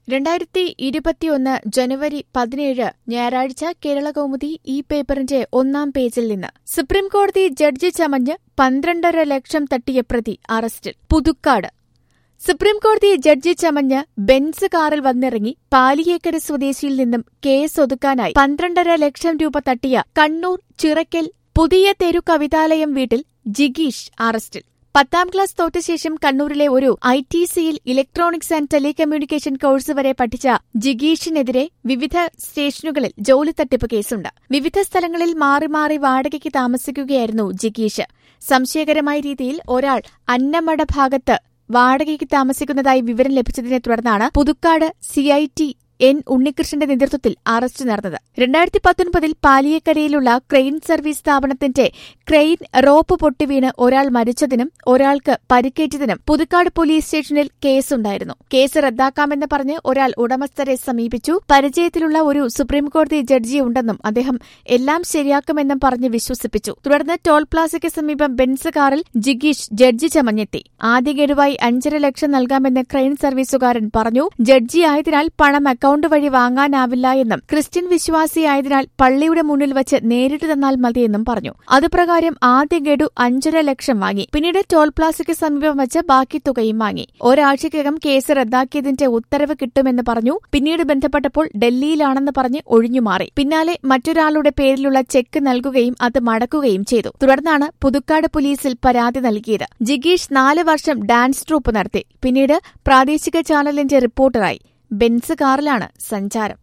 രണ്ടായിരത്തി ഇരുപത്തിയൊന്ന് ജനുവരി പതിനേഴ് ഞായറാഴ്ച കേരളകൗമുദി ഈ പേപ്പറിന്റെ ഒന്നാം പേജിൽ നിന്ന് സുപ്രീംകോടതി ജഡ്ജി ചമഞ്ഞ് പന്ത്രണ്ടര ലക്ഷം തട്ടിയ പ്രതി അറസ്റ്റിൽ പുതുക്കാട് സുപ്രീംകോടതി ജഡ്ജി ചമഞ്ഞ് ബെൻസ് കാറിൽ വന്നിറങ്ങി പാലിയേക്കര സ്വദേശിയിൽ നിന്നും കേസ് ഒതുക്കാനായി പന്ത്രണ്ടര ലക്ഷം രൂപ തട്ടിയ കണ്ണൂർ ചിറക്കൽ പുതിയ തെരു കവിതാലയം വീട്ടിൽ ജിഗീഷ് അറസ്റ്റിൽ പത്താം ക്ലാസ് തോറ്റ ശേഷം കണ്ണൂരിലെ ഒരു ഐ ടി സിയിൽ ഇലക്ട്രോണിക്സ് ആൻഡ് ടെലികമ്മ്യൂണിക്കേഷൻ കോഴ്സ് വരെ പഠിച്ച ജിഗീഷിനെതിരെ വിവിധ സ്റ്റേഷനുകളിൽ ജോലി തട്ടിപ്പ് കേസുണ്ട് വിവിധ സ്ഥലങ്ങളിൽ മാറി മാറി വാടകയ്ക്ക് താമസിക്കുകയായിരുന്നു ജിഗീഷ് സംശയകരമായ രീതിയിൽ ഒരാൾ അന്നമട ഭാഗത്ത് വാടകയ്ക്ക് താമസിക്കുന്നതായി വിവരം ലഭിച്ചതിനെ തുടർന്നാണ് പുതുക്കാട് സിഐടി എൻ ഉണ്ണികൃഷ്ണന്റെ നേതൃത്വത്തിൽ അറസ്റ്റ് നടന്നത് രണ്ടായിരത്തി പത്തൊൻപതിൽ പാലിയക്കരയിലുള്ള ക്രെയിൻ സർവീസ് സ്ഥാപനത്തിന്റെ ക്രെയിൻ റോപ്പ് പൊട്ടിവീണ് ഒരാൾ മരിച്ചതിനും ഒരാൾക്ക് പരിക്കേറ്റതിനും പുതുക്കാട് പോലീസ് സ്റ്റേഷനിൽ കേസുണ്ടായിരുന്നു കേസ് റദ്ദാക്കാമെന്ന് പറഞ്ഞ് ഒരാൾ ഉടമസ്ഥരെ സമീപിച്ചു പരിചയത്തിലുള്ള ഒരു സുപ്രീംകോടതി ജഡ്ജിയുണ്ടെന്നും അദ്ദേഹം എല്ലാം ശരിയാക്കുമെന്നും പറഞ്ഞ് വിശ്വസിപ്പിച്ചു തുടർന്ന് ടോൾ പ്ലാസയ്ക്ക് സമീപം ബെൻസ് കാറിൽ ജിഗീഷ് ജഡ്ജി ചമഞ്ഞെത്തി ആദ്യ ഗഡുവായി അഞ്ചര ലക്ഷം നൽകാമെന്ന് ക്രെയിൻ സർവീസുകാരൻ പറഞ്ഞു ജഡ്ജിയായതിനാൽ പണം അക്കൌണ്ട് വഴി വാങ്ങാനാവില്ല എന്നും ക്രിസ്ത്യൻ വിശ്വാസിയായതിനാൽ പള്ളിയുടെ മുന്നിൽ വച്ച് നേരിട്ട് തന്നാൽ മതിയെന്നും പറഞ്ഞു അതുപ്രകാരം ആദ്യ ഗഡു അഞ്ചര ലക്ഷം വാങ്ങി പിന്നീട് ടോൾ പ്ലാസയ്ക്ക് സമീപം വച്ച് ബാക്കി തുകയും വാങ്ങി ഒരാഴ്ചയ്ക്കകം കേസ് റദ്ദാക്കിയതിന്റെ ഉത്തരവ് കിട്ടുമെന്ന് പറഞ്ഞു പിന്നീട് ബന്ധപ്പെട്ടപ്പോൾ ഡൽഹിയിലാണെന്ന് പറഞ്ഞ് ഒഴിഞ്ഞുമാറി പിന്നാലെ മറ്റൊരാളുടെ പേരിലുള്ള ചെക്ക് നൽകുകയും അത് മടക്കുകയും ചെയ്തു തുടർന്നാണ് പുതുക്കാട് പോലീസിൽ പരാതി നൽകിയത് ജിഗീഷ് നാല് വർഷം ഡാൻസ് ട്രൂപ്പ് നടത്തി പിന്നീട് പ്രാദേശിക ചാനലിന്റെ റിപ്പോർട്ടറായി ബെൻസ് കാറിലാണ് സഞ്ചാരം